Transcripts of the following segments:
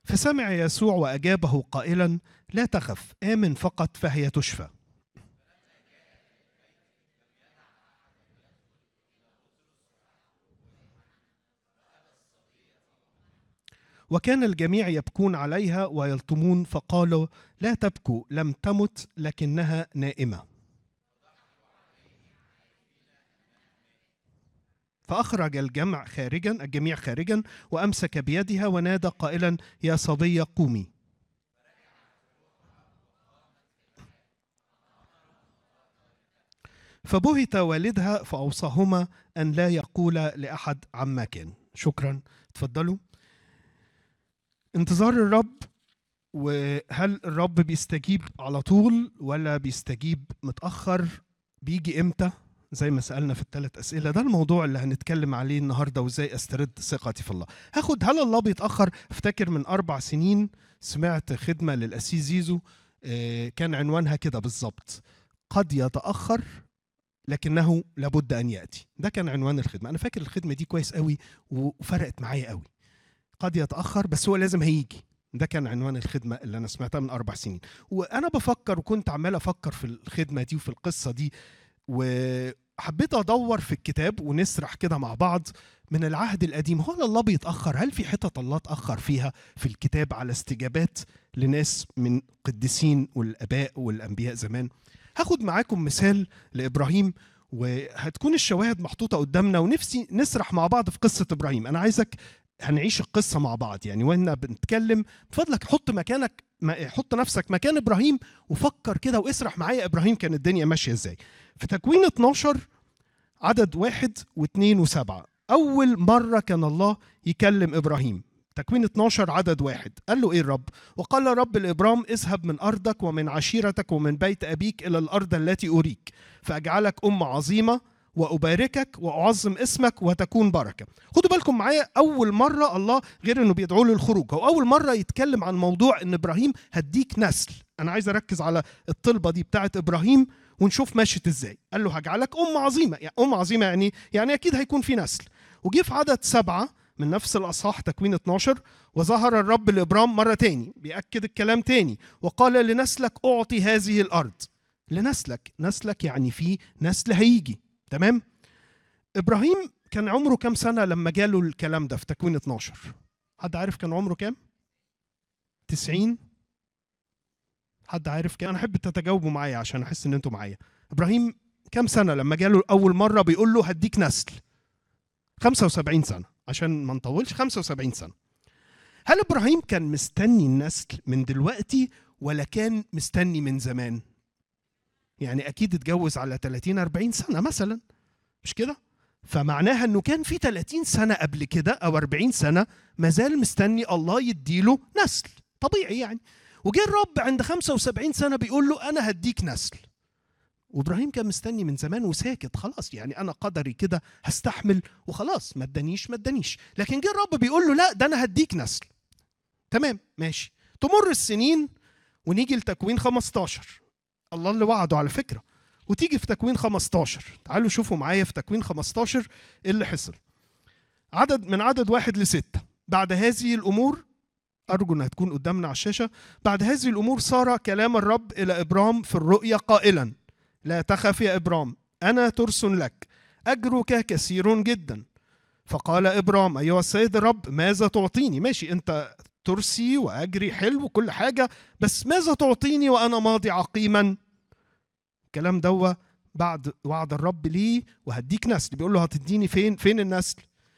فسمع يسوع واجابه قائلا لا تخف امن فقط فهي تشفى وكان الجميع يبكون عليها ويلطمون فقالوا لا تبكوا لم تمت لكنها نائمه فأخرج الجمع خارجا الجميع خارجا وأمسك بيدها ونادى قائلا يا صبية قومي فبهت والدها فأوصاهما أن لا يقول لأحد عما كان شكرا تفضلوا انتظار الرب وهل الرب بيستجيب على طول ولا بيستجيب متأخر بيجي امتى زي ما سالنا في الثلاث اسئله ده الموضوع اللي هنتكلم عليه النهارده وازاي استرد ثقتي في الله هاخد هل الله بيتاخر افتكر من اربع سنين سمعت خدمه للاسيس زيزو آه، كان عنوانها كده بالظبط قد يتاخر لكنه لابد ان ياتي ده كان عنوان الخدمه انا فاكر الخدمه دي كويس قوي وفرقت معايا قوي قد يتاخر بس هو لازم هيجي ده كان عنوان الخدمة اللي أنا سمعتها من أربع سنين وأنا بفكر وكنت عمال أفكر في الخدمة دي وفي القصة دي وحبيت ادور في الكتاب ونسرح كده مع بعض من العهد القديم هو الله بيتاخر هل في حتت الله اتاخر فيها في الكتاب على استجابات لناس من قديسين والاباء والانبياء زمان هاخد معاكم مثال لابراهيم وهتكون الشواهد محطوطه قدامنا ونفسي نسرح مع بعض في قصه ابراهيم انا عايزك هنعيش القصه مع بعض يعني وانا بنتكلم فضلك حط مكانك حط نفسك مكان ابراهيم وفكر كده واسرح معايا ابراهيم كانت الدنيا ماشيه ازاي في تكوين 12 عدد واحد واثنين وسبعة أول مرة كان الله يكلم إبراهيم تكوين 12 عدد واحد قال له إيه الرب وقال رب الإبرام اذهب من أرضك ومن عشيرتك ومن بيت أبيك إلى الأرض التي أريك فأجعلك أمة عظيمة وأباركك وأعظم اسمك وتكون بركة خدوا بالكم معايا أول مرة الله غير أنه بيدعو له الخروج هو أول مرة يتكلم عن موضوع أن إبراهيم هديك نسل أنا عايز أركز على الطلبة دي بتاعت إبراهيم ونشوف مشيت ازاي قال له هجعلك أم عظيمة يعني أم عظيمة يعني يعني أكيد هيكون في نسل وجي في عدد سبعة من نفس الأصحاح تكوين 12 وظهر الرب لإبرام مرة تاني بيأكد الكلام تاني وقال لنسلك أعطي هذه الأرض لنسلك نسلك يعني في نسل هيجي تمام إبراهيم كان عمره كام سنة لما جاله الكلام ده في تكوين 12 حد عارف كان عمره كام 90 حد عارف كام انا احب تتجاوبوا معايا عشان احس ان انتوا معايا ابراهيم كام سنه لما جاله اول مره بيقول له هديك نسل 75 سنه عشان ما نطولش 75 سنه هل ابراهيم كان مستني النسل من دلوقتي ولا كان مستني من زمان يعني اكيد اتجوز على 30 40 سنه مثلا مش كده فمعناها انه كان في 30 سنه قبل كده او 40 سنه ما زال مستني الله يديله نسل طبيعي يعني وجه الرب عند 75 سنه بيقول له انا هديك نسل وابراهيم كان مستني من زمان وساكت خلاص يعني انا قدري كده هستحمل وخلاص ما ادانيش ما ادانيش لكن جه الرب بيقول له لا ده انا هديك نسل تمام ماشي تمر السنين ونيجي لتكوين 15 الله اللي وعده على فكره وتيجي في تكوين 15 تعالوا شوفوا معايا في تكوين 15 ايه اللي حصل عدد من عدد واحد لستة بعد هذه الأمور أرجو أنها تكون قدامنا على الشاشة بعد هذه الأمور صار كلام الرب إلى إبرام في الرؤيا قائلا لا تخف يا إبرام أنا ترس لك أجرك كثير جدا فقال إبرام أيها السيد الرب ماذا تعطيني ماشي أنت ترسي وأجري حلو وكل حاجة بس ماذا تعطيني وأنا ماضي عقيما الكلام دوا بعد وعد الرب ليه وهديك نسل بيقول له هتديني فين فين النسل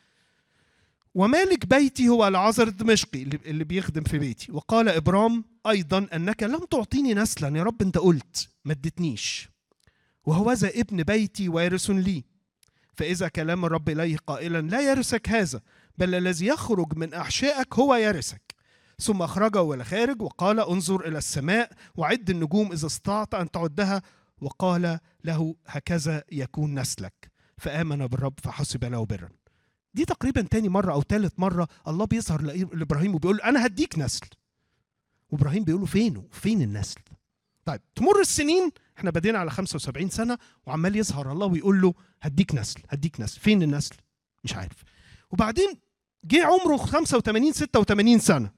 ومالك بيتي هو العذر الدمشقي اللي بيخدم في بيتي وقال ابرام ايضا انك لم تعطيني نسلا يا رب انت قلت ما ادتنيش وهوذا ابن بيتي وارث لي فاذا كلام الرب اليه قائلا لا يرثك هذا بل الذي يخرج من احشائك هو يرثك ثم اخرجه الى خارج وقال انظر الى السماء وعد النجوم اذا استطعت ان تعدها وقال له هكذا يكون نسلك فامن بالرب فحسب له برا دي تقريبا تاني مرة أو تالت مرة الله بيظهر لإبراهيم وبيقول له أنا هديك نسل وإبراهيم بيقول له فينه فين النسل طيب تمر السنين احنا بدينا على 75 سنة وعمال يظهر الله ويقول له هديك نسل هديك نسل فين النسل مش عارف وبعدين جه عمره 85 86 سنة